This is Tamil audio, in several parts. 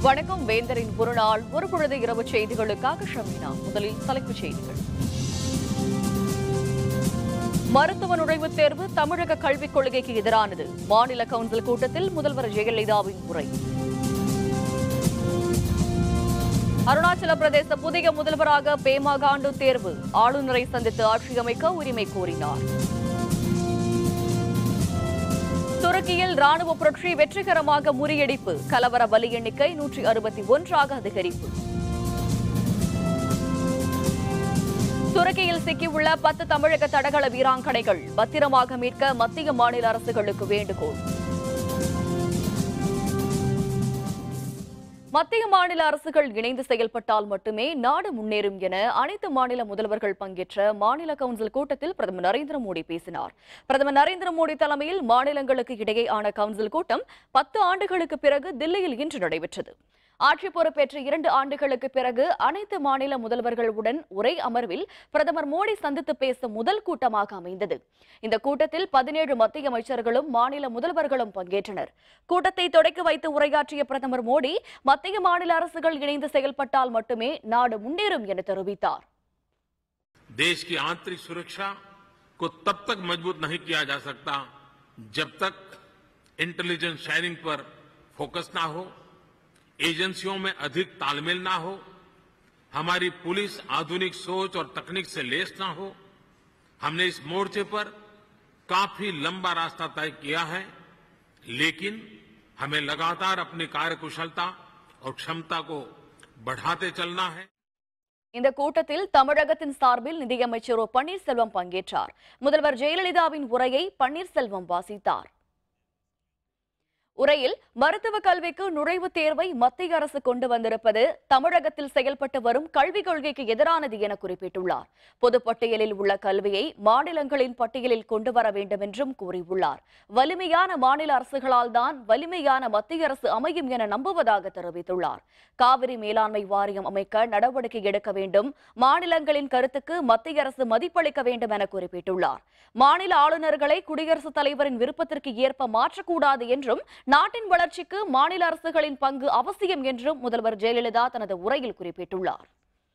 வணக்கம் வேந்தரின் ஒரு நாள் ஒரு பொழுது இரவு செய்திகளுக்காக ஷமீனா முதலில் தலைப்புச் செய்திகள் மருத்துவ நுழைவுத் தேர்வு தமிழக கல்விக் கொள்கைக்கு எதிரானது மாநில கவுன்சில் கூட்டத்தில் முதல்வர் ஜெயலலிதாவின் உரை அருணாச்சல பிரதேச புதிய முதல்வராக பேமா காண்டு தேர்வு ஆளுநரை சந்தித்து ஆட்சி அமைக்க உரிமை கோரினார் துருக்கியில் ராணுவ புரட்சி வெற்றிகரமாக முறியடிப்பு கலவர பலி எண்ணிக்கை நூற்றி அறுபத்தி ஒன்றாக அதிகரிப்பு துருக்கியில் சிக்கியுள்ள பத்து தமிழக தடகள வீராங்கனைகள் பத்திரமாக மீட்க மத்திய மாநில அரசுகளுக்கு வேண்டுகோள் மத்திய மாநில அரசுகள் இணைந்து செயல்பட்டால் மட்டுமே நாடு முன்னேறும் என அனைத்து மாநில முதல்வர்கள் பங்கேற்ற மாநில கவுன்சில் கூட்டத்தில் பிரதமர் நரேந்திர மோடி பேசினார் பிரதமர் நரேந்திர மோடி தலைமையில் மாநிலங்களுக்கு இடையேயான கவுன்சில் கூட்டம் பத்து ஆண்டுகளுக்கு பிறகு தில்லியில் இன்று நடைபெற்றது ஆட்சி பொறுப்பேற்ற இரண்டு ஆண்டுகளுக்கு பிறகு அனைத்து மாநில முதல்வர்களுடன் ஒரே அமர்வில் பிரதமர் மோடி சந்தித்து பேசும் முதல் கூட்டமாக அமைந்தது இந்த கூட்டத்தில் பதினேழு மத்திய அமைச்சர்களும் மாநில முதல்வர்களும் பங்கேற்றனர் கூட்டத்தை தொடக்கி வைத்து உரையாற்றிய பிரதமர் மோடி மத்திய மாநில அரசுகள் இணைந்து செயல்பட்டால் மட்டுமே நாடு முன்னேறும் என தெரிவித்தார் देश की आंतरिक सुरक्षा को तब तक मजबूत नहीं किया जा सकता जब तक इंटेलिजेंस शेयरिंग पर फोकस ना हो एजेंसियों में अधिक तालमेल ना हो हमारी पुलिस आधुनिक सोच और तकनीक से लेस ना हो हमने इस मोर्चे पर काफी लंबा रास्ता तय किया है लेकिन हमें लगातार अपनी कार्यकुशलता और क्षमता को बढ़ाते चलना है இந்த கூட்டத்தில் தமிழகத்தின் சார்பில் நிதியமைச்சர் ஓ பன்னீர்செல்வம் பங்கேற்றார் முதல்வர் ஜெயலலிதாவின் உரையை பன்னீர்செல்வம் வாசித்தார் உரையில் மருத்துவ கல்விக்கு நுழைவுத் தேர்வை மத்திய அரசு கொண்டு வந்திருப்பது தமிழகத்தில் செயல்பட்டு வரும் கல்விக் கொள்கைக்கு எதிரானது என குறிப்பிட்டுள்ளார் பொதுப்பட்டியலில் உள்ள கல்வியை மாநிலங்களின் பட்டியலில் கொண்டு வர வேண்டும் என்றும் கூறியுள்ளார் வலிமையான மாநில அரசுகளால் தான் வலிமையான மத்திய அரசு அமையும் என நம்புவதாக தெரிவித்துள்ளார் காவிரி மேலாண்மை வாரியம் அமைக்க நடவடிக்கை எடுக்க வேண்டும் மாநிலங்களின் கருத்துக்கு மத்திய அரசு மதிப்பளிக்க வேண்டும் என குறிப்பிட்டுள்ளார் மாநில ஆளுநர்களை குடியரசுத் தலைவரின் விருப்பத்திற்கு ஏற்ப மாற்றக்கூடாது என்றும் நாட்டின் வளர்ச்சிக்கு மாநில அரசுகளின் பங்கு அவசியம் என்றும் முதல்வர் ஜெயலலிதா தனது உரையில் குறிப்பிட்டுள்ளார்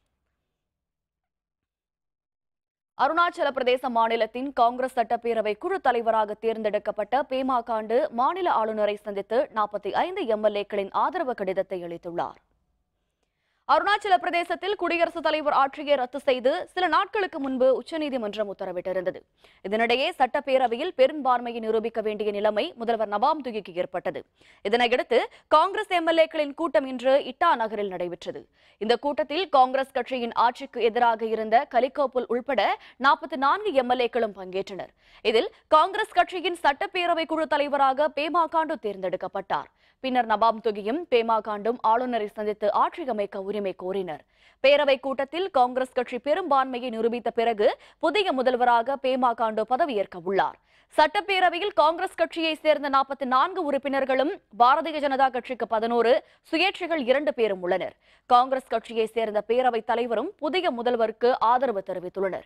அருணாச்சல பிரதேச மாநிலத்தின் காங்கிரஸ் சட்டப்பேரவை குழு தலைவராக தேர்ந்தெடுக்கப்பட்ட பேமா காண்டு மாநில ஆளுநரை சந்தித்து நாற்பத்தி ஐந்து எம்எல்ஏக்களின் ஆதரவு கடிதத்தை அளித்துள்ளார் அருணாச்சல பிரதேசத்தில் குடியரசுத் தலைவர் ஆட்சியை ரத்து செய்து சில நாட்களுக்கு முன்பு உச்சநீதிமன்றம் உத்தரவிட்டிருந்தது இதனிடையே சட்டப்பேரவையில் பெரும்பான்மையை நிரூபிக்க வேண்டிய நிலைமை முதல்வர் நபாம் துகிக்கு ஏற்பட்டது இதனையடுத்து காங்கிரஸ் எம்எல்ஏக்களின் கூட்டம் இன்று இட்டா நகரில் நடைபெற்றது இந்த கூட்டத்தில் காங்கிரஸ் கட்சியின் ஆட்சிக்கு எதிராக இருந்த கலிகோப்புல் உள்பட நாற்பத்தி நான்கு எம்எல்ஏக்களும் பங்கேற்றனர் இதில் காங்கிரஸ் கட்சியின் சட்டப்பேரவை குழு தலைவராக பேமா காண்டு தேர்ந்தெடுக்கப்பட்டார் பின்னர் நபாம் துகியும் பேமா காண்டும் ஆளுநரை சந்தித்து ஆட்சி அமைக்க உரிமை கோரினர் பேரவை கூட்டத்தில் காங்கிரஸ் கட்சி பெரும்பான்மையை நிரூபித்த பிறகு புதிய முதல்வராக பேமா காண்டு பதவியேற்க உள்ளார் சட்டப்பேரவையில் காங்கிரஸ் கட்சியை சேர்ந்த நாற்பத்தி நான்கு உறுப்பினர்களும் பாரதிய ஜனதா கட்சிக்கு பதினோரு சுயேட்சைகள் இரண்டு பேரும் உள்ளனர் காங்கிரஸ் கட்சியை சேர்ந்த பேரவைத் தலைவரும் புதிய முதல்வருக்கு ஆதரவு தெரிவித்துள்ளனர்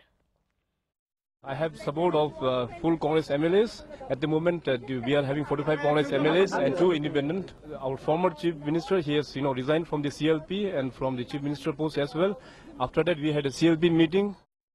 I have support of uh, full Congress MLAs. At the moment, uh, we are having 45 Congress MLAs and two independent. Our former chief minister, he has, you know, resigned from the CLP and from the chief minister post as well. After that, we had a CLP meeting.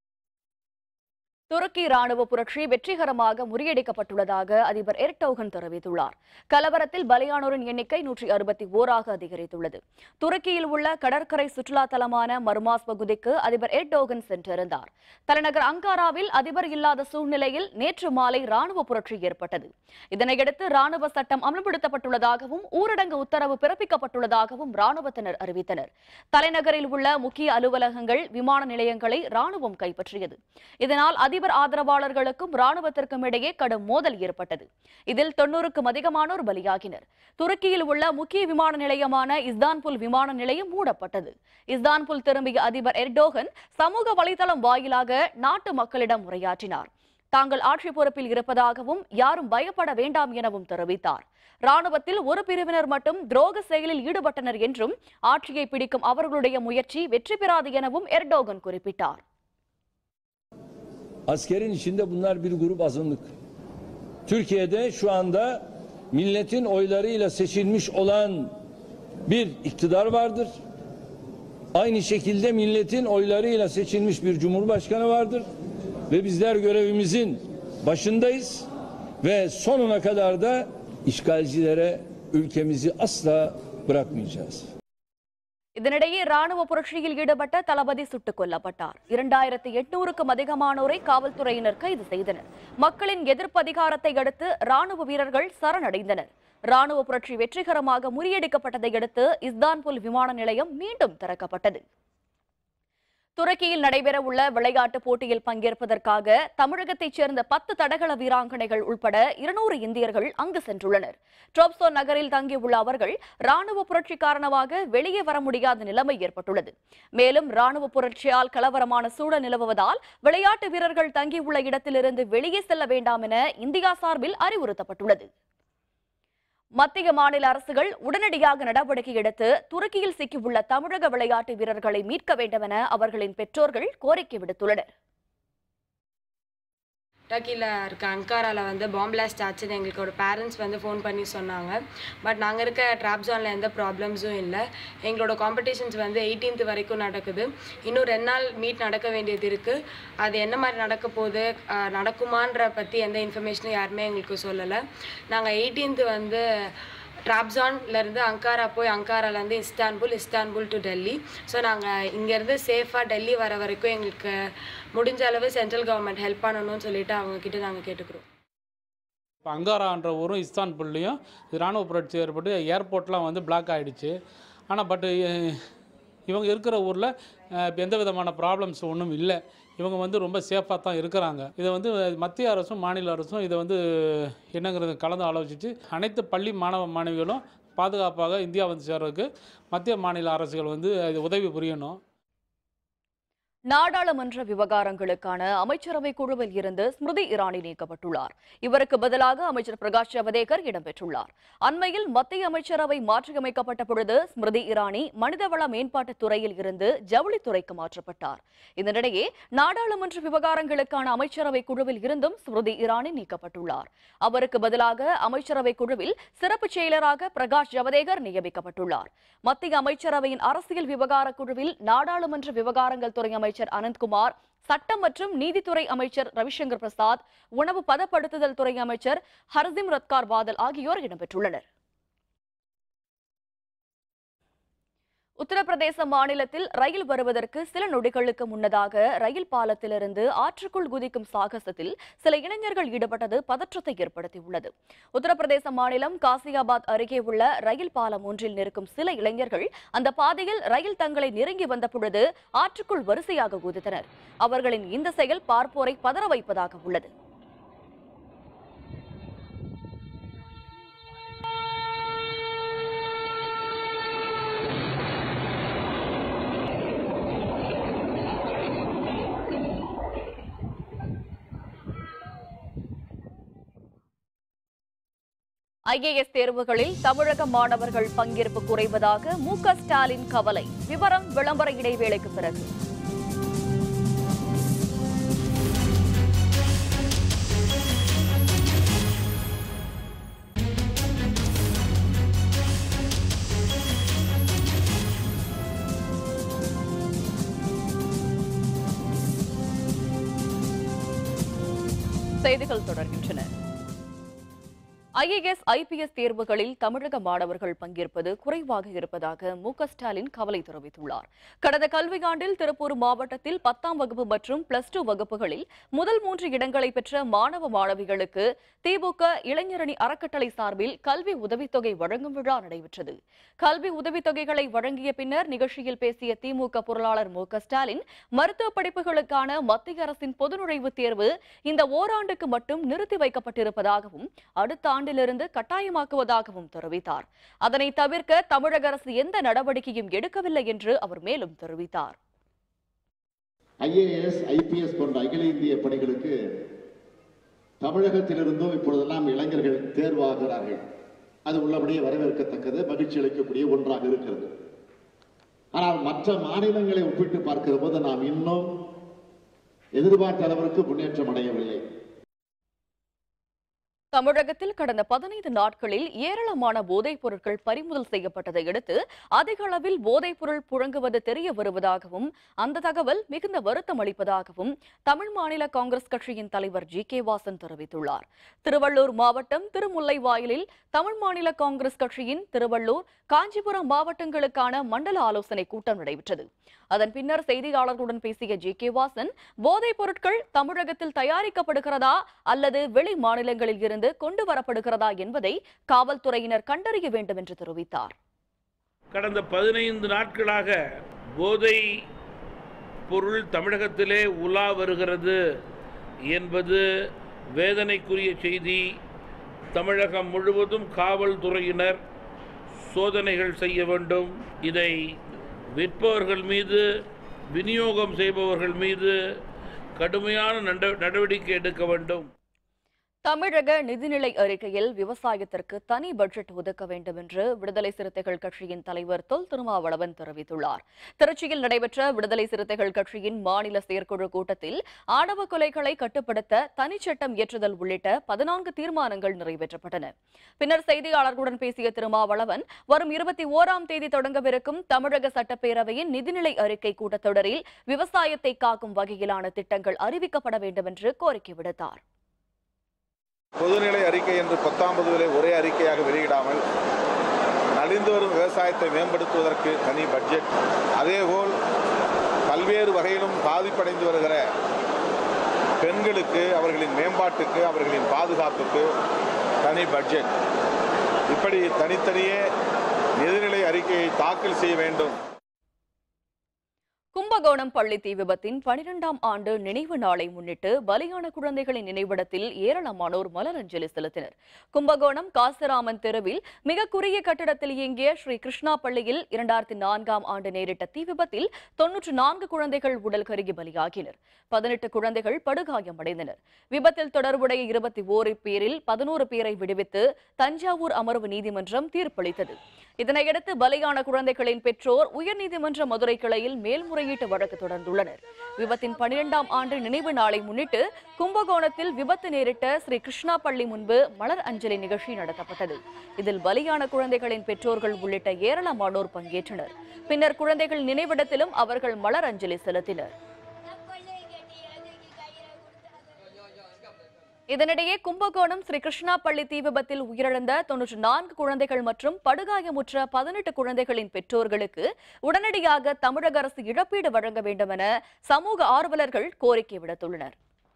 துருக்கி ராணுவ புரட்சி வெற்றிகரமாக முறியடிக்கப்பட்டுள்ளதாக அதிபர் எர்டோகன் தெரிவித்துள்ளார் கலவரத்தில் பலியானோரின் எண்ணிக்கை நூற்றி அறுபத்தி ஓராக அதிகரித்துள்ளது துருக்கியில் உள்ள கடற்கரை சுற்றுலா தலமான மர்மாஸ் பகுதிக்கு அதிபர் எர்டோகன் சென்றிருந்தார் தலைநகர் அங்காராவில் அதிபர் இல்லாத சூழ்நிலையில் நேற்று மாலை ராணுவ புரட்சி ஏற்பட்டது இதனையடுத்து ராணுவ சட்டம் அமல்படுத்தப்பட்டுள்ளதாகவும் ஊரடங்கு உத்தரவு பிறப்பிக்கப்பட்டுள்ளதாகவும் ராணுவத்தினர் அறிவித்தனர் தலைநகரில் உள்ள முக்கிய அலுவலகங்கள் விமான நிலையங்களை ராணுவம் கைப்பற்றியது இதனால் அதிபர் ஆதரவாளர்களுக்கும் ராணுவத்திற்கும் இடையே கடும் மோதல் ஏற்பட்டது இதில் தொன்னூறுக்கும் அதிகமானோர் பலியாகினர் துருக்கியில் உள்ள முக்கிய விமான நிலையமான இஸ்தான்புல் விமான நிலையம் மூடப்பட்டது இஸ்தான்புல் திரும்பிய அதிபர் எர்டோகன் சமூக வலைதளம் வாயிலாக நாட்டு மக்களிடம் உரையாற்றினார் தாங்கள் ஆட்சி பொறுப்பில் இருப்பதாகவும் யாரும் பயப்பட வேண்டாம் எனவும் தெரிவித்தார் ராணுவத்தில் ஒரு பிரிவினர் மட்டும் துரோக செயலில் ஈடுபட்டனர் என்றும் ஆட்சியை பிடிக்கும் அவர்களுடைய முயற்சி வெற்றி பெறாது எனவும் எர்டோகன் குறிப்பிட்டார் Askerin içinde bunlar bir grup azınlık. Türkiye'de şu anda milletin oylarıyla seçilmiş olan bir iktidar vardır. Aynı şekilde milletin oylarıyla seçilmiş bir cumhurbaşkanı vardır. Ve bizler görevimizin başındayız. Ve sonuna kadar da işgalcilere ülkemizi asla bırakmayacağız. இதனிடையே ராணுவ புரட்சியில் ஈடுபட்ட தளபதி சுட்டுக் கொல்லப்பட்டார் இரண்டாயிரத்தி எட்நூறுக்கும் அதிகமானோரை காவல்துறையினர் கைது செய்தனர் மக்களின் எதிர்ப்பு அதிகாரத்தை அடுத்து ராணுவ வீரர்கள் சரணடைந்தனர் ராணுவ புரட்சி வெற்றிகரமாக முறியடிக்கப்பட்டதை அடுத்து இஸ்தான்புல் விமான நிலையம் மீண்டும் திறக்கப்பட்டது துருக்கியில் நடைபெறவுள்ள விளையாட்டுப் போட்டியில் பங்கேற்பதற்காக தமிழகத்தைச் சேர்ந்த பத்து தடகள வீராங்கனைகள் உட்பட இருநூறு இந்தியர்கள் அங்கு சென்றுள்ளனர் ட்ரோப்சோ நகரில் தங்கியுள்ள அவர்கள் ராணுவ புரட்சி காரணமாக வெளியே வர முடியாத நிலைமை ஏற்பட்டுள்ளது மேலும் ராணுவ புரட்சியால் கலவரமான சூழல் நிலவுவதால் விளையாட்டு வீரர்கள் தங்கியுள்ள இடத்திலிருந்து வெளியே செல்ல வேண்டாம் என இந்தியா சார்பில் அறிவுறுத்தப்பட்டுள்ளது மத்திய மாநில அரசுகள் உடனடியாக நடவடிக்கை எடுத்து துருக்கியில் சிக்கியுள்ள தமிழக விளையாட்டு வீரர்களை மீட்க வேண்டும் என அவர்களின் பெற்றோர்கள் கோரிக்கை விடுத்துள்ளனர் டர்க்கியில் இருக்க அங்காராவில் வந்து பாம் பிளாஸ்ட் ஆச்சுன்னு எங்களுக்கு ஒரு பேரண்ட்ஸ் வந்து ஃபோன் பண்ணி சொன்னாங்க பட் நாங்கள் இருக்க ட்ராப் ஜோனில் எந்த ப்ராப்ளம்ஸும் இல்லை எங்களோட காம்படிஷன்ஸ் வந்து 18th வரைக்கும் நடக்குது இன்னும் ரெண்டு நாள் மீட் நடக்க வேண்டியது இருக்குது அது என்ன மாதிரி நடக்க போகுது அஹ், நடக்குமான்ற பற்றி எந்த இன்ஃபர்மேஷனும் யாருமே எங்களுக்கு சொல்லலை நாங்கள் 18th வந்து ட்ராப்ஸான்லேருந்து அங்காரா போய் அங்காராலேருந்து Istanbul Istanbul to Delhi so நாங்கள் இங்கேருந்து சேஃபாக டெல்லி வர வரைக்கும் எங்களுக்கு முடிஞ்ச அளவு சென்ட்ரல் கவர்மெண்ட் ஹெல்ப் பண்ணணும்னு சொல்லிட்டு அவங்க கிட்ட நாங்கள் கேட்டுக்கிறோம் இப்போ அங்காரான்ற ஊரும் இஸ்தான்புல்லையும் இராணுவ புரட்சி ஏற்பட்டு ஏர்போர்ட்லாம் வந்து பிளாக் ஆகிடுச்சு ஆனால் பட்டு இவங்க இருக்கிற ஊரில் எந்த விதமான ப்ராப்ளம்ஸ் ஒன்றும் இல்லை இவங்க வந்து ரொம்ப சேஃபாக தான் இருக்கிறாங்க இதை வந்து மத்திய அரசும் மாநில அரசும் இதை வந்து என்னங்கிறது கலந்து ஆலோசித்து அனைத்து பள்ளி மாணவ மாணவிகளும் பாதுகாப்பாக இந்தியா வந்து சேர்றதுக்கு மத்திய மாநில அரசுகள் வந்து இது உதவி புரியணும் நாடாளுமன்ற விவகாரங்களுக்கான அமைச்சரவை குழுவில் இருந்து ஸ்மிருதி இரானி நீக்கப்பட்டுள்ளார் இவருக்கு பதிலாக அமைச்சர் பிரகாஷ் ஜவடேகர் இடம்பெற்றுள்ளார் அண்மையில் மத்திய அமைச்சரவை மாற்றியமைக்கப்பட்ட பொழுது ஸ்மிருதி இரானி மனிதவள மேம்பாட்டுத் துறையில் இருந்து ஜவுளித்துறைக்கு மாற்றப்பட்டார் இதனிடையே நாடாளுமன்ற விவகாரங்களுக்கான அமைச்சரவை குழுவில் இருந்தும் ஸ்மிருதி இரானி நீக்கப்பட்டுள்ளார் அவருக்கு பதிலாக அமைச்சரவை குழுவில் சிறப்பு செயலராக பிரகாஷ் ஜவடேகர் நியமிக்கப்பட்டுள்ளார் மத்திய அமைச்சரவையின் அரசியல் விவகார குழுவில் நாடாளுமன்ற விவகாரங்கள் துறை அமைச்சர் அனந்த்குமார் சட்டம் மற்றும் நீதித்துறை அமைச்சர் ரவிசங்கர் பிரசாத் உணவு பதப்படுத்துதல் துறை அமைச்சர் ஹர்சிம் ரத்கார் பாதல் ஆகியோர் இடம்பெற்றுள்ளனர் உத்தரப்பிரதேச மாநிலத்தில் ரயில் வருவதற்கு சில நொடிகளுக்கு முன்னதாக ரயில் பாலத்திலிருந்து ஆற்றுக்குள் குதிக்கும் சாகசத்தில் சில இளைஞர்கள் ஈடுபட்டது பதற்றத்தை ஏற்படுத்தியுள்ளது உத்தரப்பிரதேச மாநிலம் காசியாபாத் அருகே உள்ள ரயில் பாலம் ஒன்றில் நிற்கும் சில இளைஞர்கள் அந்த பாதையில் ரயில் தங்களை நெருங்கி வந்த பொழுது ஆற்றுக்குள் வரிசையாக குதித்தனர் அவர்களின் இந்த செயல் பார்ப்போரை பதற வைப்பதாக உள்ளது ஐஏஎஸ் தேர்வுகளில் தமிழக மாணவர்கள் பங்கேற்பு குறைவதாக மு க ஸ்டாலின் கவலை விவரம் விளம்பர இடைவேளைக்கு பிறகு செய்திகள் தொடர்கின்றன ஐஏஎஸ் ஐபிஎஸ் தேர்வுகளில் தமிழக மாணவர்கள் பங்கேற்பது குறைவாக இருப்பதாக மு க ஸ்டாலின் கவலை தெரிவித்துள்ளார் கடந்த கல்வியாண்டில் திருப்பூர் மாவட்டத்தில் பத்தாம் வகுப்பு மற்றும் பிளஸ் டூ வகுப்புகளில் முதல் மூன்று இடங்களை பெற்ற மாணவ மாணவிகளுக்கு திமுக இளைஞரணி அறக்கட்டளை சார்பில் கல்வி உதவித்தொகை வழங்கும் விழா நடைபெற்றது கல்வி உதவித்தொகைகளை வழங்கிய பின்னர் நிகழ்ச்சியில் பேசிய திமுக பொருளாளர் மு க ஸ்டாலின் மருத்துவ படிப்புகளுக்கான மத்திய அரசின் பொது நுழைவுத் தேர்வு இந்த ஓராண்டுக்கு மட்டும் நிறுத்தி வைக்கப்பட்டிருப்பதாகவும் அடுத்த ஆண்டிலிருந்து கட்டாயமாக்குவதாகவும் தெரிவித்தார் அதனை தவிர்க்க தமிழக அரசு எந்த நடவடிக்கையும் எடுக்கவில்லை என்று அவர் மேலும் தெரிவித்தார் ஐஏஎஸ் ஐபிஎஸ் போன்ற அகில இந்திய பணிகளுக்கு தமிழகத்திலிருந்தும் இப்பொழுதெல்லாம் இளைஞர்கள் தேர்வாகிறார்கள் அது உள்ளபடியே வரவேற்கத்தக்கது மகிழ்ச்சி அளிக்கக்கூடிய ஒன்றாக இருக்கிறது ஆனால் மற்ற மாநிலங்களை ஒப்பிட்டு பார்க்கிற போது நாம் இன்னும் எதிர்பார்த்த அளவிற்கு முன்னேற்றம் அடையவில்லை தமிழகத்தில் கடந்த பதினைந்து நாட்களில் ஏராளமான போதைப் பொருட்கள் பறிமுதல் செய்யப்பட்டதை அடுத்து அதிக அளவில் போதைப் பொருள் புழங்குவது தெரிய வருவதாகவும் அந்த தகவல் மிகுந்த வருத்தம் அளிப்பதாகவும் தமிழ் மாநில காங்கிரஸ் கட்சியின் தலைவர் ஜி கே வாசன் தெரிவித்துள்ளார் திருவள்ளூர் மாவட்டம் திருமுல்லைவாயலில் தமிழ் மாநில காங்கிரஸ் கட்சியின் திருவள்ளூர் காஞ்சிபுரம் மாவட்டங்களுக்கான மண்டல ஆலோசனை கூட்டம் நடைபெற்றது அதன் பின்னர் செய்தியாளர்களுடன் பேசிய ஜி கே வாசன் போதைப் பொருட்கள் தமிழகத்தில் தயாரிக்கப்படுகிறதா அல்லது வெளி மாநிலங்களில் இருந்து கொண்டு வரப்படுகிறதா என்பதை காவல்துறையினர் கண்டறிய வேண்டும் என்று தெரிவித்தார் கடந்த பதினைந்து நாட்களாக போதை பொருள் தமிழகத்திலே உலா வருகிறது என்பது வேதனைக்குரிய செய்தி தமிழகம் முழுவதும் காவல்துறையினர் சோதனைகள் செய்ய வேண்டும் இதை விற்பவர்கள் மீது விநியோகம் செய்பவர்கள் மீது கடுமையான நட- நடவடிக்கை எடுக்க வேண்டும் தமிழக நிதிநிலை அறிக்கையில் விவசாயத்திற்கு தனி பட்ஜெட் ஒதுக்க வேண்டும் என்று விடுதலை சிறுத்தைகள் கட்சியின் தலைவர் தொல் திருமாவளவன் தெரிவித்துள்ளார் திருச்சியில் நடைபெற்ற விடுதலை சிறுத்தைகள் கட்சியின் மாநில செயற்குழு கூட்டத்தில் ஆணவ கொலைகளை கட்டுப்படுத்த தனிச்சட்டம் இயற்றுதல் உள்ளிட்ட பதினான்கு தீர்மானங்கள் நிறைவேற்றப்பட்டன பின்னர் செய்தியாளர்களுடன் பேசிய திருமாவளவன் வரும் இருபத்தி ஓராம் தேதி தொடங்கவிருக்கும் தமிழக சட்டப்பேரவையின் நிதிநிலை அறிக்கை கூட்டத்தொடரில் விவசாயத்தை காக்கும் வகையிலான திட்டங்கள் அறிவிக்கப்பட வேண்டும் என்று கோரிக்கை விடுத்தார் பொதுநிலை அறிக்கை என்று பத்தொன்பதுல ஒரே அறிக்கையாக வெளியிடாமல் நலிந்து வரும் விவசாயத்தை மேம்படுத்துவதற்கு தனி பட்ஜெட் அதேபோல் பல்வேறு வகையிலும் பாதிப்படைந்து வருகிற பெண்களுக்கு அவர்களின் மேம்பாட்டுக்கு அவர்களின் பாதுகாப்புக்கு தனி பட்ஜெட் இப்படி தனித்தனியே நிதிநிலை அறிக்கையை தாக்கல் செய்ய வேண்டும் கும்பகோணம் பள்ளி தீ விபத்தின் பனிரெண்டாம் ஆண்டு நினைவு நாளை முன்னிட்டு பலியான குழந்தைகளின் நினைவிடத்தில் ஏராளமானோர் மலரஞ்சலி செலுத்தினர் கும்பகோணம் காசிராமன் தெருவில் மிக குறுகிய கட்டிடத்தில் இயங்கிய ஸ்ரீ கிருஷ்ணா பள்ளியில் இரண்டாயிரத்தி நான்காம் ஆண்டு நேரிட்ட தீ விபத்தில் தொன்னூற்று நான்கு குழந்தைகள் உடல் கருகி பலியாகினர் பதினெட்டு குழந்தைகள் படுகாயமடைந்தனர் விபத்தில் தொடர்புடைய இருபத்தி ஓரு பேரில் பதினோரு பேரை விடுவித்து தஞ்சாவூர் அமர்வு நீதிமன்றம் தீர்ப்பளித்தது இதனையடுத்து பலியான குழந்தைகளின் பெற்றோர் உயர்நீதிமன்ற மதுரை கிளையில் மேல்முறையீட்டு வழக்கு தொடர்ந்துள்ளனர் விபத்தின் பனிரெண்டாம் ஆண்டு நினைவு நாளை முன்னிட்டு கும்பகோணத்தில் விபத்து நேரிட்ட ஸ்ரீ கிருஷ்ணா பள்ளி முன்பு மலர் அஞ்சலி நிகழ்ச்சி நடத்தப்பட்டது இதில் பலியான குழந்தைகளின் பெற்றோர்கள் உள்ளிட்ட ஏராளமானோர் பங்கேற்றனர் பின்னர் குழந்தைகள் நினைவிடத்திலும் அவர்கள் மலர் அஞ்சலி செலுத்தினர் இதனிடையே கும்பகோணம் ஸ்ரீ கிருஷ்ணா பள்ளி தீ விபத்தில் உயிரிழந்த தொன்னூற்று நான்கு குழந்தைகள் மற்றும் படுகாயமுற்ற பதினெட்டு குழந்தைகளின் பெற்றோர்களுக்கு உடனடியாக தமிழக அரசு இழப்பீடு வழங்க வேண்டும் என சமூக ஆர்வலர்கள் கோரிக்கை விடுத்துள்ளனர்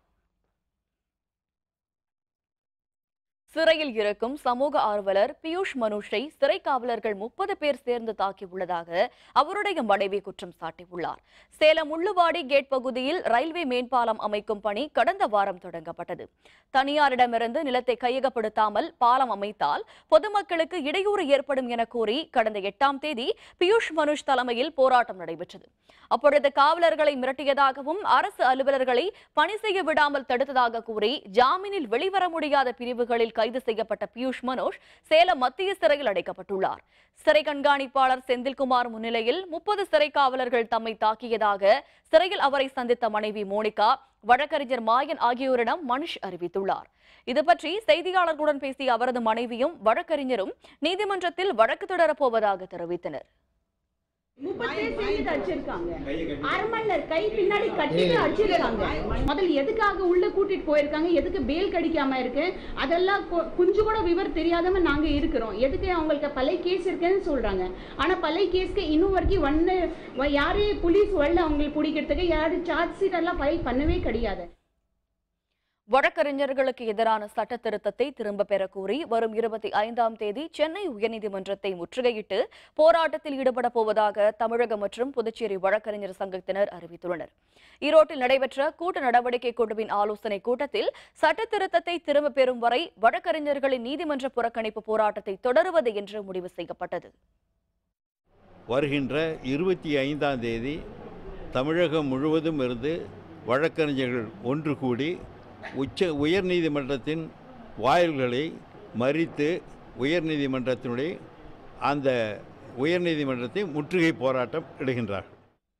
சிறையில் இருக்கும் சமூக ஆர்வலர் பியூஷ் மனுஷை சிறை காவலர்கள் முப்பது பேர் சேர்ந்து தாக்கியுள்ளதாக அவருடைய மனைவி குற்றம் சாட்டியுள்ளார் சேலம் உள்ளுவாடி கேட் பகுதியில் ரயில்வே மேம்பாலம் அமைக்கும் பணி கடந்த வாரம் தொடங்கப்பட்டது தனியாரிடமிருந்து நிலத்தை கையகப்படுத்தாமல் பாலம் அமைத்தால் பொதுமக்களுக்கு இடையூறு ஏற்படும் என கூறி கடந்த எட்டாம் தேதி பியூஷ் மனுஷ் தலைமையில் போராட்டம் நடைபெற்றது அப்பொழுது காவலர்களை மிரட்டியதாகவும் அரசு அலுவலர்களை பணி செய்ய விடாமல் தடுத்ததாக கூறி ஜாமீனில் வெளிவர முடியாத பிரிவுகளில் கைது செய்யப்பட்ட பியூஷ் மனோஜ் சேலம் மத்திய சிறையில் அடைக்கப்பட்டுள்ளார் சிறை கண்காணிப்பாளர் செந்தில்குமார் முன்னிலையில் முப்பது சிறை காவலர்கள் தம்மை தாக்கியதாக சிறையில் அவரை சந்தித்த மனைவி மோனிகா வழக்கறிஞர் மாயன் ஆகியோரிடம் மனுஷ் அறிவித்துள்ளார் இது பற்றி செய்தியாளர்களுடன் பேசிய அவரது மனைவியும் வழக்கறிஞரும் நீதிமன்றத்தில் வழக்கு தொடரப் போவதாக தெரிவித்தனர் முப்பத்தேழு சேர்ந்து அடிச்சிருக்காங்க அரை மணி நேரம் கை பின்னாடி கட்டிட்டு அடிச்சிருக்காங்க முதல்ல எதுக்காக உள்ள கூட்டிட்டு போயிருக்காங்க எதுக்கு பேல் கடிக்காம இருக்கு அதெல்லாம் கொ- கொஞ்சம் கூட விவரம் தெரியாதம நாங்க இருக்கிறோம் எதுக்கு அவங்களுக்கு பழைய கேஸ் இருக்குன்னு சொல்றாங்க ஆனா பழைய கேஸ்க்கு இன்னும் வரைக்கும் ஒன்னு யாரு போலீஸ் வரல அவங்களுக்கு பிடிக்கிறதுக்கு யாரு சார்ஜ் ஷீட் எல்லாம் ஃபைல் பண்ணவே கிடையாது வழக்கறிஞர்களுக்கு எதிரான சட்ட திருத்தத்தை திரும்ப பெற கோரி வரும் இருபத்தி ஐந்தாம் தேதி சென்னை உயர்நீதிமன்றத்தை முற்றுகையிட்டு போராட்டத்தில் ஈடுபட போவதாக தமிழக மற்றும் புதுச்சேரி வழக்கறிஞர் சங்கத்தினர் அறிவித்துள்ளனர் ஈரோட்டில் நடைபெற்ற கூட்டு நடவடிக்கை குழுவின் ஆலோசனை கூட்டத்தில் சட்ட திருத்தத்தை திரும்ப பெறும் வரை வழக்கறிஞர்களின் நீதிமன்ற புறக்கணிப்பு போராட்டத்தை தொடருவது என்று முடிவு செய்யப்பட்டது வருகின்ற இருபத்தி ஐந்தாம் தேதி தமிழகம் முழுவதும் இருந்து வழக்கறிஞர்கள் ஒன்று கூடி உச்ச உயர்நீதிமன்றத்தின் வாயில்களை மறித்து உயர்நீதிமன்றத்தினுடைய அந்த உயர்நீதிமன்றத்தை முற்றுகை போராட்டம் இடுகின்றார்கள்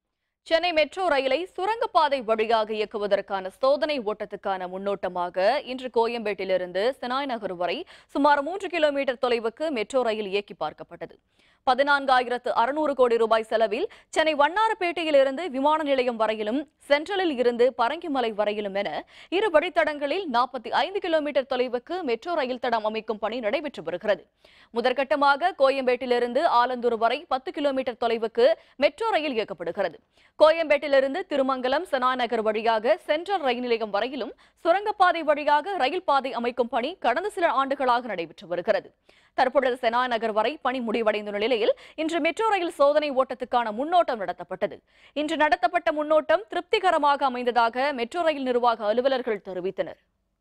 சென்னை மெட்ரோ ரயிலை சுரங்கப்பாதை வழியாக இயக்குவதற்கான சோதனை ஓட்டத்துக்கான முன்னோட்டமாக இன்று கோயம்பேட்டிலிருந்து சினாய் நகர் வரை சுமார் மூன்று கிலோமீட்டர் தொலைவுக்கு மெட்ரோ ரயில் இயக்கி பார்க்கப்பட்டது பதினான்காயிரத்து அறுநூறு கோடி ரூபாய் செலவில் சென்னை வண்ணாரப்பேட்டையிலிருந்து விமான நிலையம் வரையிலும் சென்ட்ரலில் இருந்து பரங்கிமலை வரையிலும் என இரு வழித்தடங்களில் நாற்பத்தி ஐந்து கிலோமீட்டர் தொலைவுக்கு மெட்ரோ ரயில் தடம் அமைக்கும் பணி நடைபெற்று வருகிறது முதற்கட்டமாக கோயம்பேட்டிலிருந்து ஆலந்தூர் வரை பத்து கிலோமீட்டர் தொலைவுக்கு மெட்ரோ ரயில் இயக்கப்படுகிறது கோயம்பேட்டிலிருந்து திருமங்கலம் சனாநகர் வழியாக சென்ட்ரல் ரயில் நிலையம் வரையிலும் சுரங்கப்பாதை வழியாக ரயில் பாதை அமைக்கும் பணி கடந்த சில ஆண்டுகளாக நடைபெற்று வருகிறது தற்பொழுது செனா நகர் வரை பணி முடிவடைந்துள்ள நிலையில் இன்று மெட்ரோ ரயில் சோதனை ஓட்டத்துக்கான முன்னோட்டம் நடத்தப்பட்டது இன்று நடத்தப்பட்ட முன்னோட்டம் திருப்திகரமாக அமைந்ததாக மெட்ரோ ரயில் நிர்வாக அலுவலர்கள் தெரிவித்தனர்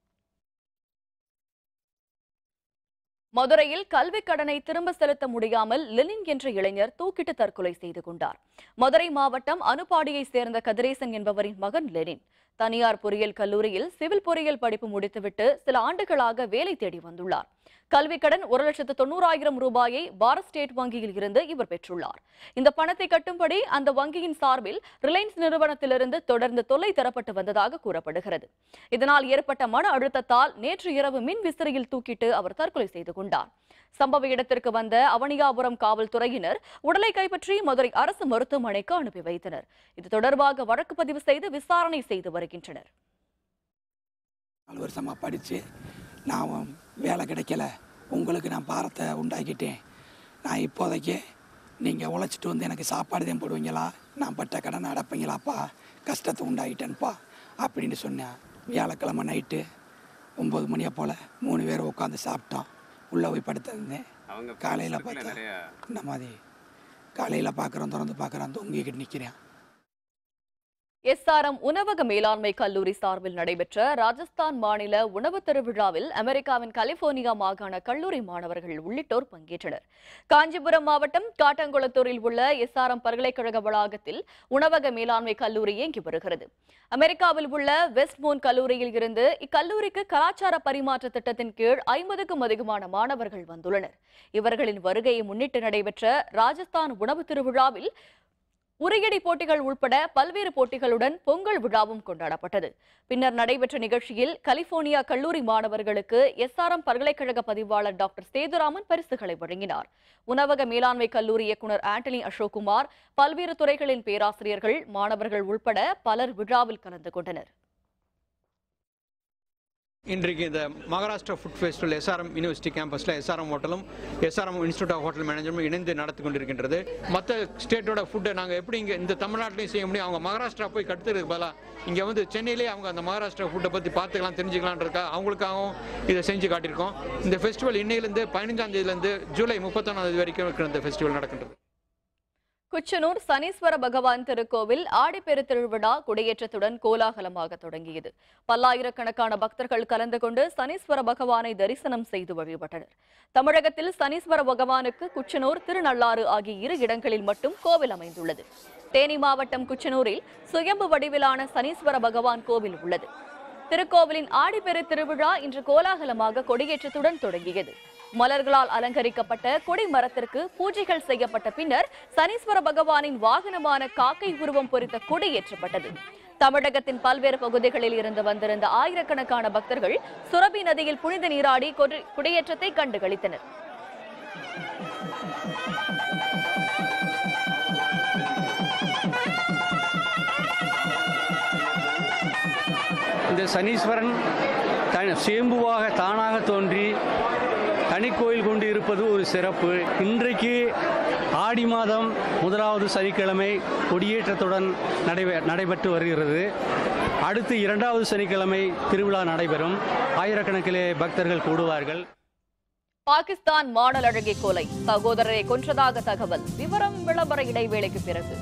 மதுரையில் கல்விக் கடனை திரும்ப செலுத்த முடியாமல் லெனின் என்ற இளைஞர் தூக்கிட்டு தற்கொலை செய்து கொண்டார் மதுரை மாவட்டம் அனுப்பாடியைச் சேர்ந்த கதிரேசன் என்பவரின் மகன் லெனின் தனியார் பொறியியல் கல்லூரியில் சிவில் பொறியியல் படிப்பு முடித்துவிட்டு சில ஆண்டுகளாக வேலை தேடி வந்துள்ளார் கல்விக் கடன் ஒரு லட்சத்து தொண்ணூறாயிரம் ரூபாயை பாரத் ஸ்டேட் வங்கியில் இருந்து இவர் பெற்றுள்ளார் இந்த பணத்தை கட்டும்படி அந்த வங்கியின் சார்பில் ரிலையன்ஸ் நிறுவனத்திலிருந்து தொடர்ந்து தொல்லை தரப்பட்டு வந்ததாக கூறப்படுகிறது இதனால் ஏற்பட்ட மன அழுத்தத்தால் நேற்று இரவு மின் விசிறியில் தூக்கிட்டு அவர் தற்கொலை செய்து கொண்டார் சம்பவ இடத்திற்கு வந்த அவனியாபுரம் காவல்துறையினர் உடலை கைப்பற்றி மதுரை அரசு மருத்துவமனைக்கு அனுப்பி வைத்தனர் இது தொடர்பாக வழக்கு பதிவு செய்து விசாரணை செய்து வருகின்றனர் நாலு வருஷமாக படித்து நான் வேலை கிடைக்கல உங்களுக்கு நான் பாரத்தை உண்டாக்கிட்டேன் நான் இப்போதைக்கு நீங்கள் உழைச்சிட்டு வந்து எனக்கு சாப்பாடு தான் போடுவீங்களா நான் பட்ட கடனை அடைப்பீங்களாப்பா கஷ்டத்தை உண்டாகிட்டேன்ப்பா அப்படின்னு சொன்னேன் வியாழக்கிழமை நைட்டு ஒம்பது மணியை போல் மூணு பேர் உட்காந்து சாப்பிட்டோம் உள்ளே போய் படுத்திருந்தேன் காலையில் பார்த்தா இந்த மாதிரி காலையில் பார்க்குறோம் திறந்து பார்க்குறோம் தொங்கிக்கிட்டு நிற்கிறேன் எஸ்ஆர்எம் உணவக மேலாண்மை கல்லூரி சார்பில் நடைபெற்ற ராஜஸ்தான் மாநில உணவு திருவிழாவில் அமெரிக்காவின் கலிபோர்னியா மாகாண கல்லூரி மாணவர்கள் உள்ளிட்டோர் பங்கேற்றனர் காஞ்சிபுரம் மாவட்டம் காட்டங்குளத்தூரில் உள்ள எஸ்ஆர்எம் பல்கலைக்கழக வளாகத்தில் உணவக மேலாண்மை கல்லூரி இயங்கி வருகிறது அமெரிக்காவில் உள்ள வெஸ்ட்மோன் கல்லூரியில் இருந்து இக்கல்லூரிக்கு கலாச்சார பரிமாற்ற திட்டத்தின் கீழ் ஐம்பதுக்கும் அதிகமான மாணவர்கள் வந்துள்ளனர் இவர்களின் வருகையை முன்னிட்டு நடைபெற்ற ராஜஸ்தான் உணவு திருவிழாவில் உரியடி போட்டிகள் உட்பட பல்வேறு போட்டிகளுடன் பொங்கல் விழாவும் கொண்டாடப்பட்டது பின்னர் நடைபெற்ற நிகழ்ச்சியில் கலிபோர்னியா கல்லூரி மாணவர்களுக்கு எஸ்ஆர்எம் பல்கலைக்கழக பதிவாளர் டாக்டர் சேதுராமன் பரிசுகளை வழங்கினார் உணவக மேலாண்மை கல்லூரி இயக்குநர் ஆண்டனி அசோக்குமார் பல்வேறு துறைகளின் பேராசிரியர்கள் மாணவர்கள் உட்பட பலர் விழாவில் கலந்து கொண்டனர் இன்றைக்கு இந்த Maharashtra food festival SRM university கேம்பஸில் எஸ்ஆர்எம் ஹோட்டலும் SRM institute of hotel management இணைந்து நடத்தி கொண்டிருக்கின்றது மற்ற ஸ்டேட்டோட ஃபுட்டை நாங்கள் எப்படி இங்கே இந்த தமிழ்நாட்டிலையும் செய்ய முடியும் அவங்க மகாராஷ்டிரா போய் கற்றுறதுக்கு பதிலாக இங்கே வந்து சென்னையிலே அவங்க அந்த மகாராஷ்டிரா ஃபுட்டை பற்றி பார்த்துக்கலாம் தெரிஞ்சுக்கலான்றக்கா அவங்களுக்காகவும் இதை செஞ்சு காட்டியிருக்கோம் இந்த ஃபெஸ்டிவல் இன்னையிலேருந்து பதினஞ்சாம் தேதியிலேருந்து ஜூலை முப்பத்தொன்னாம் தேதி வரைக்கும் இருக்கிற இந்த ஃபெஸ்டிவல் நடக்கின்றது குச்சனூர் சனீஸ்வர பகவான் திருக்கோவில் ஆடிப்பெரு திருவிழா கொடியேற்றத்துடன் கோலாகலமாக தொடங்கியது பல்லாயிரக்கணக்கான பக்தர்கள் கலந்து கொண்டு சனீஸ்வர பகவானை தரிசனம் செய்து வழிபட்டனர் தமிழகத்தில் சனீஸ்வர பகவானுக்கு குச்சனூர் திருநள்ளாறு ஆகிய இரு இடங்களில் மட்டும் கோவில் அமைந்துள்ளது தேனி மாவட்டம் குச்சனூரில் சுயம்பு வடிவிலான சனீஸ்வர பகவான் கோவில் உள்ளது திருக்கோவிலின் ஆடிப்பெரு திருவிழா இன்று கோலாகலமாக கொடியேற்றத்துடன் தொடங்கியது மலர்களால் அலங்கரிக்கப்பட்ட கொடி மரத்திற்கு பூஜைகள் செய்யப்பட்ட பின்னர் சனீஸ்வர பகவானின் வாகனமான காக்கை உருவம் பொறித்த கொடி ஏற்றப்பட்டது தமிழகத்தின் பல்வேறு பகுதிகளில் இருந்து வந்திருந்த ஆயிரக்கணக்கான பக்தர்கள் சுரபி நதியில் புனித நீராடி கொடி- கொடியேற்றத்தை கண்டுகளித்தனர் இந்த சனீஸ்வரன் த சுயம்புவாக தானாக தோன்றி தனிக்கோயில் கொண்டு இருப்பது ஒரு சிறப்பு இன்றைக்கு ஆடி மாதம் முதலாவது சனிக்கிழமை கொடியேற்றத்துடன் நடைபெ நடைபெற்று வருகிறது அடுத்து இரண்டாவது சனிக்கிழமை திருவிழா நடைபெறும் ஆயிரக்கணக்கிலே பக்தர்கள் கூடுவார்கள் பாகிஸ்தான் மாடல் அழகி கொலை சகோதரரை கொன்றதாக தகவல் விவரம் விளம்பர இடைவேளைக்கு பிறகு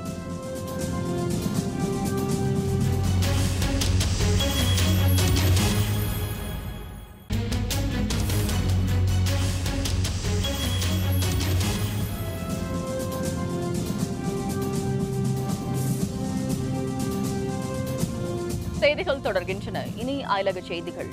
செய்திகள் தொடர்கின்றன இனி அயலக செய்திகள்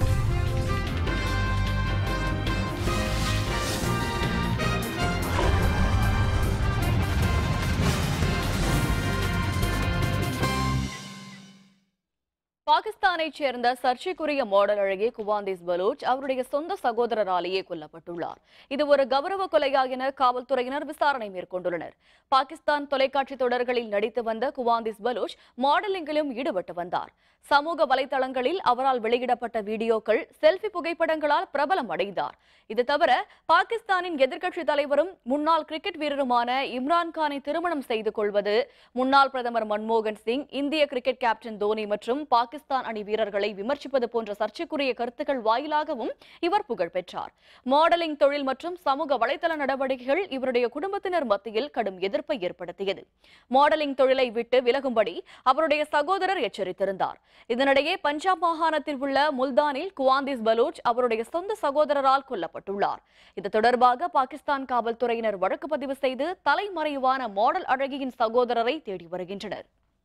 பாகிஸ்தானைச் சேர்ந்த சர்ச்சைக்குரிய மாடல் அழகி குவாந்திஸ் பலூச் அவருடைய சொந்த சகோதரராலேயே கொல்லப்பட்டுள்ளார் இது ஒரு கௌரவ கொலையா என காவல்துறையினர் விசாரணை மேற்கொண்டுள்ளனர் பாகிஸ்தான் தொலைக்காட்சி தொடர்களில் நடித்து வந்த குவாந்திஸ் பலூச் மாடலிங்கிலும் ஈடுபட்டு வந்தார் சமூக வலைதளங்களில் அவரால் வெளியிடப்பட்ட வீடியோக்கள் செல்ஃபி புகைப்படங்களால் பிரபலம் அடைந்தார் இது தவிர பாகிஸ்தானின் எதிர்க்கட்சி தலைவரும் முன்னாள் கிரிக்கெட் வீரருமான இம்ரான் கானை திருமணம் செய்து கொள்வது முன்னாள் பிரதமர் மன்மோகன் சிங் இந்திய கிரிக்கெட் கேப்டன் தோனி மற்றும் பாகிஸ்தான் அணி வீரர்களை விமர்சிப்பது போன்ற சர்ச்சைக்குரிய கருத்துக்கள் வாயிலாகவும் இவர் புகழ் பெற்றார் மாடலிங் தொழில் மற்றும் சமூக வலைதள நடவடிக்கைகள் இவருடைய குடும்பத்தினர் மத்தியில் கடும் எதிர்ப்பை ஏற்படுத்தியது மாடலிங் தொழிலை விட்டு விலகும்படி அவருடைய சகோதரர் எச்சரித்திருந்தார் இதனிடையே பஞ்சாப் மாகாணத்தில் உள்ள முல்தானில் குவாந்திஸ் பலூச் அவருடைய சொந்த சகோதரரால் கொல்லப்பட்டுள்ளார் இது தொடர்பாக பாகிஸ்தான் காவல்துறையினர் வழக்கு பதிவு செய்து தலைமறைவான மாடல் அழகியின் சகோதரரை தேடி வருகின்றனர்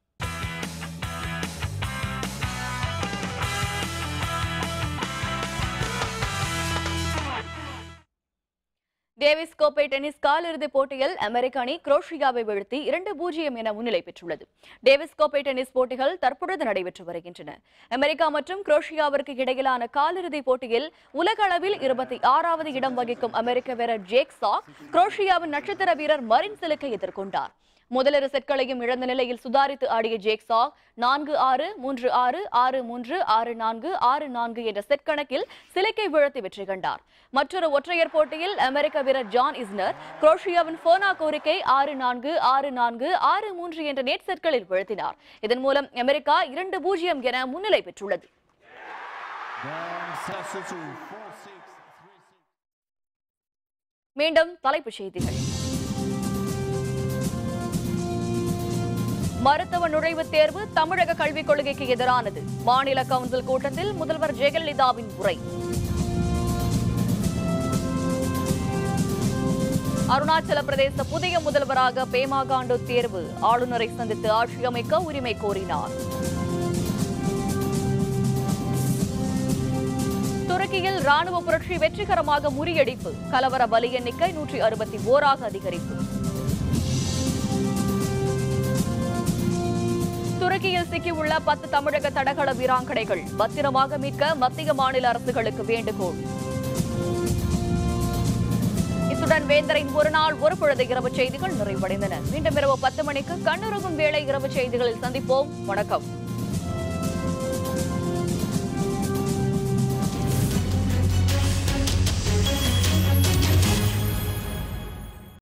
டேவிஸ் கோப்பை டென்னிஸ் காலிறுதிப் போட்டியில் அமெரிக்க அணி குரோஷியாவை வீழ்த்தி இரண்டு பூஜ்ஜியம் என முன்னிலை பெற்றுள்ளது டேவிஸ் கோப்பை டென்னிஸ் போட்டிகள் தற்பொழுது நடைபெற்று வருகின்றன அமெரிக்கா மற்றும் குரோஷியாவிற்கு இடையிலான காலிறுதிப் போட்டியில் உலக அளவில் இருபத்தி ஆறாவது இடம் வகிக்கும் அமெரிக்க வீரர் ஜேக் சாக் குரோஷியாவின் நட்சத்திர வீரர் மரின் சிலுக்கை எதிர்கொண்டார் முதலிரு செட்களையும் இழந்த நிலையில் சுதாரித்து ஆடிய ஜேக் சாக் நான்கு ஆறு மூன்று ஆறு ஆறு மூன்று ஆறு நான்கு ஆறு நான்கு என்ற செட் கணக்கில் சிலைக்கை வீழ்த்தி வெற்றி கண்டார் மற்றொரு ஒற்றையர் போட்டியில் அமெரிக்க வீரர் ஜான் இஸ்னர் குரோஷியாவின் ஃபோனா கோரிக்கை ஆறு நான்கு ஆறு நான்கு ஆறு மூன்று என்ற நேட் செட்களில் வீழ்த்தினார் இதன் மூலம் அமெரிக்கா இரண்டு பூஜ்ஜியம் என முன்னிலை பெற்றுள்ளது மீண்டும் தலைப்புச் செய்திகள் மருத்துவ நுழைவுத் தேர்வு தமிழக கல்விக் கொள்கைக்கு எதிரானது மாநில கவுன்சில் கூட்டத்தில் முதல்வர் ஜெயலலிதாவின் உரை அருணாச்சல பிரதேச புதிய முதல்வராக பேமா காண்டு தேர்வு ஆளுநரை சந்தித்து ஆட்சி அமைக்க உரிமை கோரினார் துருக்கியில் ராணுவ புரட்சி வெற்றிகரமாக முறியடிப்பு கலவர பலி எண்ணிக்கை நூற்றி அறுபத்தி ஓராக அதிகரிப்பு துருக்கியில் சிக்கியுள்ள பத்து தமிழக தடகள வீராங்கனைகள் பத்திரமாக மீட்க மத்திய மாநில அரசுகளுக்கு வேண்டுகோள் இத்துடன் வேந்தரின் ஒரு நாள் ஒரு பொழுது இரவு செய்திகள் நிறைவடைந்தன மீண்டும் இரவு பத்து மணிக்கு கண்ணுறங்கும் வேளை இரவு செய்திகளில் சந்திப்போம் வணக்கம்